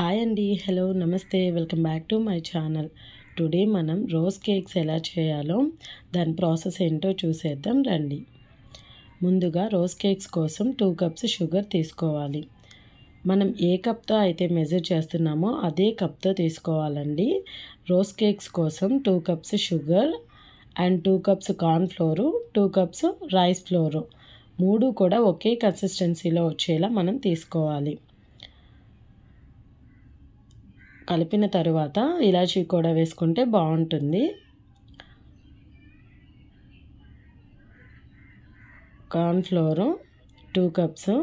hi అండి hello namaste welcome back to my channel today మనం rose cakes ఎలా చేయాలో దాని ప్రాసెస్ ఏంటో చూసేద్దాం రండి ముందుగా రోజ్ కేక్స్ కోసం టూ కప్స్ షుగర్ తీసుకోవాలి మనం ఏ కప్తో అయితే మెజర్ చేస్తున్నామో అదే కప్తో తీసుకోవాలండి రోజ్ కేక్స్ కోసం two cups sugar and two cups corn flour two cups rice flour మూడు కూడా ఒకే కన్సిస్టెన్సీలో వచ్చేలా మనం తీసుకోవాలి కలిపిన తరువాత ఇలాచీ కూడా వేసుకుంటే బాగుంటుంది corn flour two cups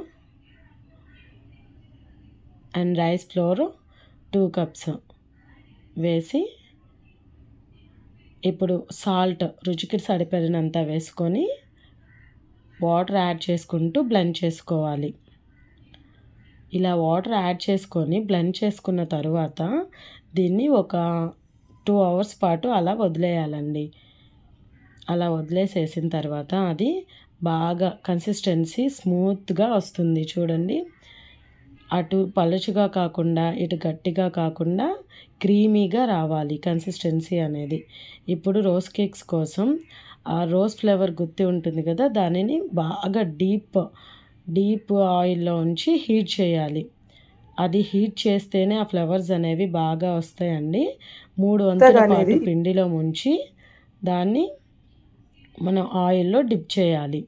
and rice flour two cups వేసి ఇప్పుడు సాల్ట్ రుచికి సరిపడినంత వేసుకొని వాటర్ యాడ్ చేసుకుంటూ బ్లెండ్ చేసుకోవాలి ఇలా వాటర్ యాడ్ చేసుకొని బ్లెండ్ చేసుకున్న తర్వాత దీన్ని ఒక టూ అవర్స్ పాటు అలా వదిలేయాలండి అలా వదిలేసేసిన తర్వాత అది బాగా కన్సిస్టెన్సీ స్మూత్గా వస్తుంది చూడండి అటు పలుచుగా కాకుండా ఇటు గట్టిగా కాకుండా క్రీమీగా రావాలి కన్సిస్టెన్సీ అనేది ఇప్పుడు రోజ్ కేక్స్ కోసం ఆ రోజ్ ఫ్లేవర్ గుత్తి ఉంటుంది కదా దానిని బాగా డీప్ డీప్ ఆయిల్లో ఉంచి హీట్ చేయాలి అది హీట్ చేస్తేనే ఆ ఫ్లవర్స్ అనేవి బాగా వస్తాయండి మూడు వంతుల పాటు పిండిలో ముంచి దాన్ని మనం ఆయిల్లో డిప్ చేయాలి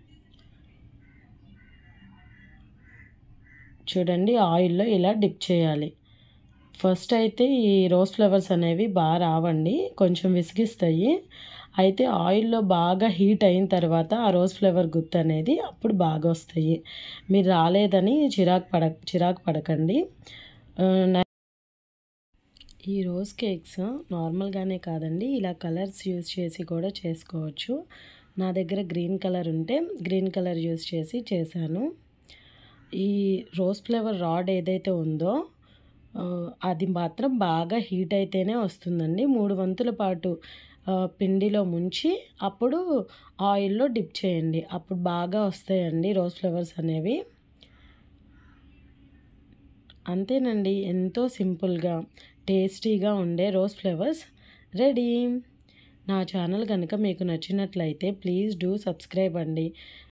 చూడండి ఆయిల్లో ఇలా డిప్ చేయాలి ఫస్ట్ అయితే ఈ రోజ్ ఫ్లవర్స్ అనేవి బాగా రావండి కొంచెం విసిగిస్తాయి అయితే ఆయిల్లో బాగా హీట్ అయిన తర్వాత ఆ రోజ్ ఫ్లేవర్ గుర్తు అనేది అప్పుడు బాగా వస్తాయి మీరు రాలేదని చిరాకు పడ చిరాకు పడకండి ఈ రోజ్ కేక్స్ నార్మల్గానే కాదండి ఇలా కలర్స్ యూజ్ చేసి కూడా చేసుకోవచ్చు నా దగ్గర గ్రీన్ కలర్ ఉంటే గ్రీన్ కలర్ యూజ్ చేసి చేశాను ఈ రోజ్ ఫ్లేవర్ రాడ్ ఏదైతే ఉందో అది మాత్రం బాగా హీట్ అయితేనే వస్తుందండి మూడు వంతుల పాటు పిండిలో ముంచి అప్పుడు ఆయిల్లో డిప్ చేయండి అప్పుడు బాగా వస్తాయండి రోజ్ ఫ్లవర్స్ అనేవి అంతేనండి ఎంతో సింపుల్గా టేస్టీగా ఉండే రోజ్ ఫ్లవర్స్ రెడీ నా ఛానల్ కనుక మీకు నచ్చినట్లయితే ప్లీజ్ డూ సబ్స్క్రైబ్ అండి